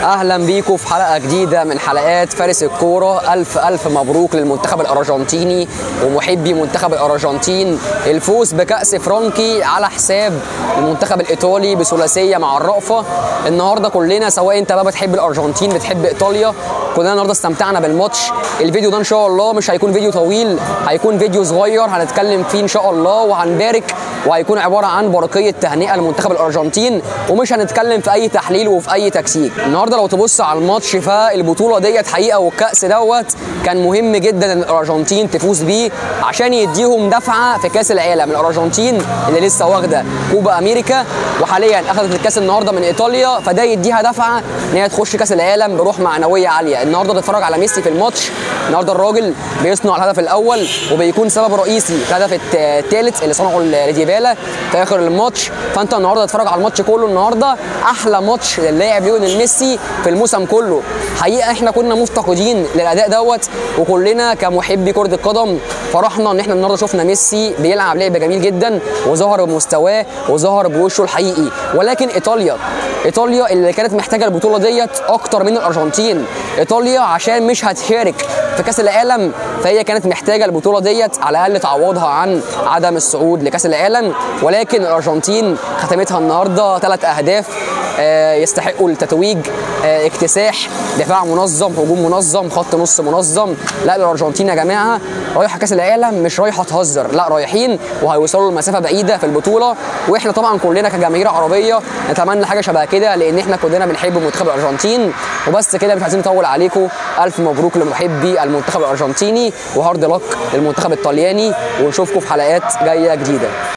اهلا بيكم في حلقه جديده من حلقات فارس الكوره الف الف مبروك للمنتخب الارجنتيني ومحبي منتخب الارجنتين الفوز بكاس فرانكي على حساب المنتخب الايطالي بثلاثيه مع الرأفه النهارده كلنا سواء انت بقى بتحب الارجنتين بتحب ايطاليا كلنا النهارده استمتعنا بالماتش الفيديو ده ان شاء الله مش هيكون فيديو طويل هيكون فيديو صغير هنتكلم فيه ان شاء الله وهنبارك وهيكون عباره عن برقيه تهنئه لمنتخب الارجنتين ومش هنتكلم في اي تحليل وفي اي تكسيك النهارده لو تبص على الماتش فالبطوله ديت حقيقه والكاس دوت كان مهم جدا ان الارجنتين تفوز بيه عشان يديهم دفعه في كاس العالم الارجنتين اللي لسه واخده كوبا امريكا وحاليا اخذت الكاس النهارده من ايطاليا فده يديها دفعه ان هي تخش كاس العالم بروح معنويه عاليه النهارده تتفرج على ميسي في الماتش النهارده الراجل بيصنع الهدف الاول وبيكون سبب رئيسي في الهدف الثالث اللي صنعه لديبالا في اخر الماتش فانت النهارده تتفرج على الماتش كله النهارده احلى ماتش للاعب ليونيل ميسي في الموسم كله حقيقه احنا كنا مفتقدين للاداء دوت وكلنا كمحبي كره القدم فرحنا ان احنا النهارده شفنا ميسي بيلعب لعب جميل جدا وظهر بمستواه وظهر بوشه الحقيقي ولكن ايطاليا ايطاليا اللي كانت محتاجه البطوله ديت اكتر من الارجنتين ايطاليا عشان مش هتشارك في كاس العالم فهي كانت محتاجه البطوله ديت على الاقل تعوضها عن عدم الصعود لكاس العالم ولكن الارجنتين ختمتها النهارده ثلاث اهداف يستحقوا التتويج اكتساح دفاع منظم هجوم منظم خط نص منظم لا الارجنتين يا جماعه رايحه كاس العالم مش رايحه تهزر لا رايحين وهيوصلوا لمسافه بعيده في البطوله واحنا طبعا كلنا كجماهير عربيه نتمنى حاجه شبه كده لان احنا كلنا بنحب منتخب الارجنتين وبس كده مش عايزين نطول عليكم الف مبروك لمحبي المنتخب الارجنتيني وهارد لك للمنتخب الطلياني ونشوفكم في حلقات جايه جديده